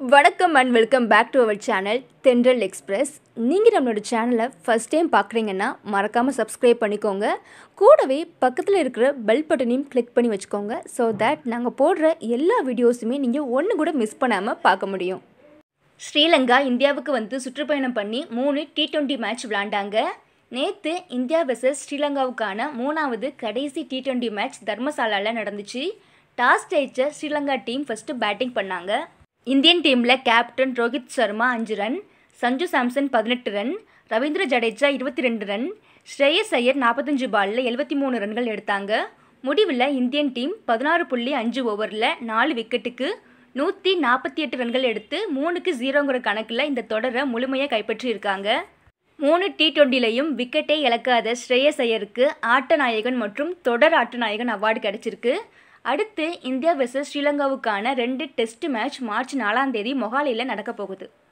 வணக்கம் and welcome back to our channel Thendral express நீங்கள் நம்மளோட சேனலை ஃபஸ்ட் டைம் பார்க்குறீங்கன்னா மறக்காமல் சப்ஸ்கிரைப் பண்ணிக்கோங்க கூடவே பக்கத்தில் இருக்கிற பெல் பட்டனையும் கிளிக் பண்ணி வச்சுக்கோங்க ஸோ தட் நாங்கள் போடுற எல்லா வீடியோஸுமே நீங்கள் ஒன்று கூட மிஸ் பண்ணாமல் பார்க்க முடியும் ஸ்ரீலங்கா இந்தியாவுக்கு வந்து சுற்றுப்பயணம் பண்ணி மூணு டி டுவெண்ட்டி மேட்ச் விளாண்டாங்க நேற்று இந்தியா வெர்சஸ் ஸ்ரீலங்காவுக்கான மூணாவது கடைசி டி டுவெண்ட்டி மேட்ச் தர்மசாலாவில் நடந்துச்சு டாஸ் ஜெயிச்ச ஸ்ரீலங்கா டீம் ஃபஸ்ட்டு பேட்டிங் பண்ணாங்க இந்தியன் டீமில் கேப்டன் ரோஹித் சர்மா அஞ்சு ரன் சஞ்சு சாம்சன் பதினெட்டு ரன் ரவீந்திர ஜடேஜா இருபத்தி ரெண்டு ரன் ஸ்ரேயஸ் ஐயர் நாற்பத்தஞ்சு பாலில் எழுபத்தி மூணு ரன்கள் எடுத்தாங்க முடிவில் இந்தியன் டீம் பதினாறு புள்ளி அஞ்சு ஓவரில் நாலு விக்கெட்டுக்கு நூற்றி நாற்பத்தி எட்டு ரன்கள் எடுத்து மூணுக்கு ஜீரோங்கிற கணக்கில் இந்த தொடரை முழுமையாக கைப்பற்றியிருக்காங்க மூணு டி டுவெண்ட்டிலையும் விக்கெட்டை இழக்காத ஸ்ரேயஸ் ஐயருக்கு ஆட்ட நாயகன் மற்றும் தொடர் ஆட்ட நாயகன் அவார்டு கிடைச்சிருக்கு அடுத்து இந்தியா வெர்சஸ் ஸ்ரீலங்காவுக்கான ரெண்டு டெஸ்ட் மேட்ச் மார்ச் நாலாம் தேதி மொஹாலியில் நடக்க போகுது